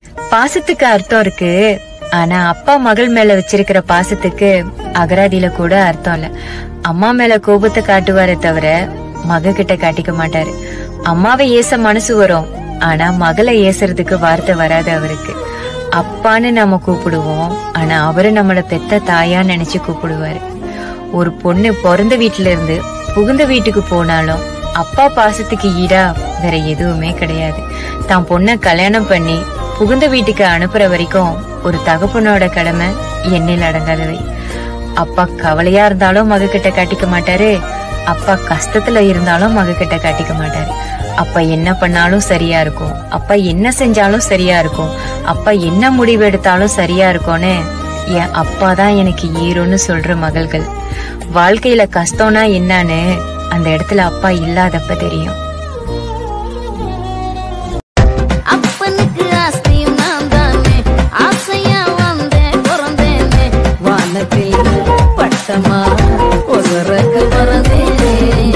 பாசத்துக்கு அர்த்தம் இருக்கு ஆனா அப்பா மகள் மேல வச்சிருக்கிற பாசத்துக்கு அகராதியில கூட அர்த்தம் இல்ல அம்மா மேல கோபத்தை காட்டுவாரே தவிர மக கிட்ட காட்டிக்க மாட்டாரு அம்மாவை ஏச மனசு வரும் ஆனா மகளை ஏசுறதுக்கு வார்த்தை வராது அவருக்கு அப்பான்னு நம்ம கூப்பிடுவோம் ஆனா அவரு நம்மள பெத்த தாயா நினைச்சு கூப்பிடுவாரு ஒரு பொண்ணு பிறந்த வீட்டுல இருந்து புகுந்த வீட்டுக்கு போனாலும் அப்பா பாசத்துக்கு ஈடா வேற எதுவுமே கிடையாது தான் பொண்ண கல்யாணம் பண்ணி புகுந்த வீட்டுக்கு அனுப்புற வரைக்கும் ஒரு தகப்பனோட கடமை எண்ணில் அடங்காதவை அப்பா கவலையா இருந்தாலும் மக கிட்ட காட்டிக்க மாட்டாரு அப்பா கஷ்டத்துல இருந்தாலும் மக கிட்ட காட்டிக்க மாட்டாரு அப்பா என்ன பண்ணாலும் சரியா இருக்கும் அப்பா என்ன செஞ்சாலும் சரியா இருக்கும் அப்பா என்ன முடிவு எடுத்தாலும் சரியா இருக்கும்னு என் அப்பா தான் எனக்கு ஈரோன்னு சொல்ற மகள்கள் வாழ்க்கையில கஷ்டம்னா என்னன்னு அந்த இடத்துல அப்பா இல்லாதப்ப தெரியும் அப்பனுக்கு ஆஸ்தியும் நான் தானே ஆசையா வந்தேன் பிறந்தேனே வானத்தில் பட்டமா ஒருவருக்கு பிறந்தேனே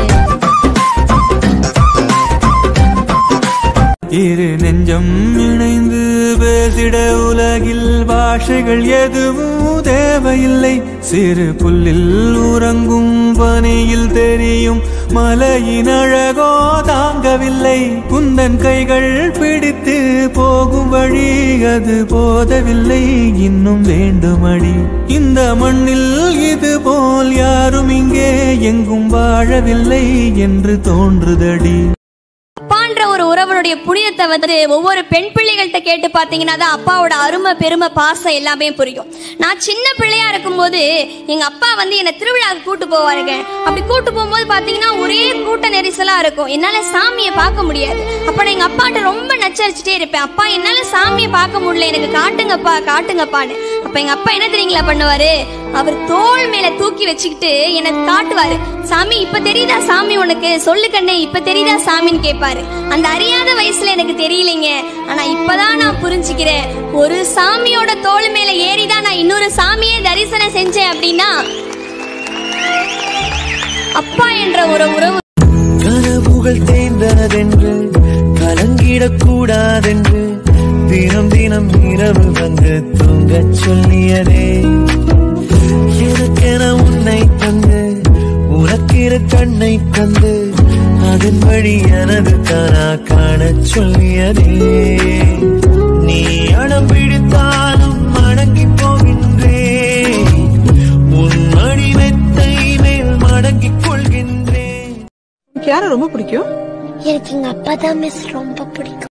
இரு நெஞ்சம் இணைந்து பேசிட உலகில் பாஷைகள் எதுவும் தேவையில்லை சிறு புல்லில் உறங்கும் பனியில் தெரியும் மலையின் அழகோ தாங்கவில்லை குந்தன் கைகள் பிடித்து போகும் வழி அது போதவில்லை இன்னும் வேண்டுமடி இந்த மண்ணில் இது போல் யாரும் இங்கே எங்கும் வாழவில்லை என்று தோன்றுதடி அப்பான்ற ஒரு உறவனுடைய புனிதத்தை வந்து ஒவ்வொரு பெண் பிள்ளைகள்கிட்ட கேட்டு பார்த்தீங்கன்னா தான் அப்பாவோட அருமை பெருமை பாசம் எல்லாமே புரியும் நான் சின்ன பிள்ளையா இருக்கும்போது எங்க அப்பா வந்து என்னை திருவிழாவுக்கு கூட்டு போவாருங்க அப்படி கூட்டு போகும்போது பார்த்தீங்கன்னா ஒரே கூட்ட நெரிசலா இருக்கும் என்னால சாமியை பார்க்க முடியாது அப்ப நான் எங்க அப்பாட்ட ரொம்ப நச்சரிச்சுட்டே இருப்பேன் அப்பா என்னால சாமியை பார்க்க முடியல எனக்கு காட்டுங்கப்பா காட்டுங்கப்பான்னு அப்ப எங்க அப்பா என்ன தெரியுங்களா பண்ணுவாரு அவர் தோள் மேல தூக்கி வச்சுக்கிட்டு எனக்கு காட்டுவாரு சாமி இப்ப தெரியுதா சாமி உனக்கு சொல்லு கண்ணே இப்ப தெரியுதா சாமின்னு கேட்பாரு அந்த அறியாத வயசுல எனக்கு தெரியலைங்க ஆனா இப்பதான் நான் புரிஞ்சுக்கிறேன் ஒரு சாமியோட தோள் மேல ஏறிதான் நான் இன்னொரு சாமியே தரிசனம் செஞ்சேன் அப்படின்னா அப்பா என்ற ஒரு உறவு கனவுகள் தேய்ந்ததென்று கலங்கிடக் கூடாதென்று தினம் தினம் இரவு வந்து தூங்கச் சொல்லியதே எனக்கென உன்னை தந்து உனக்கிரு கண்ணை தந்து அதன் வழி எனது கனா காணச் சொல்லியதே நீ அடம் பிடித்தாலும் அடங்கி போகின்றேன் உன் மணி மெத்தை மேல் மடங்கிக் கொள்கின்றேன் யார ரொம்ப பிடிக்கும் எனக்கு எங்க அப்பா தான் மிஸ் ரொம்ப பிடிக்கும்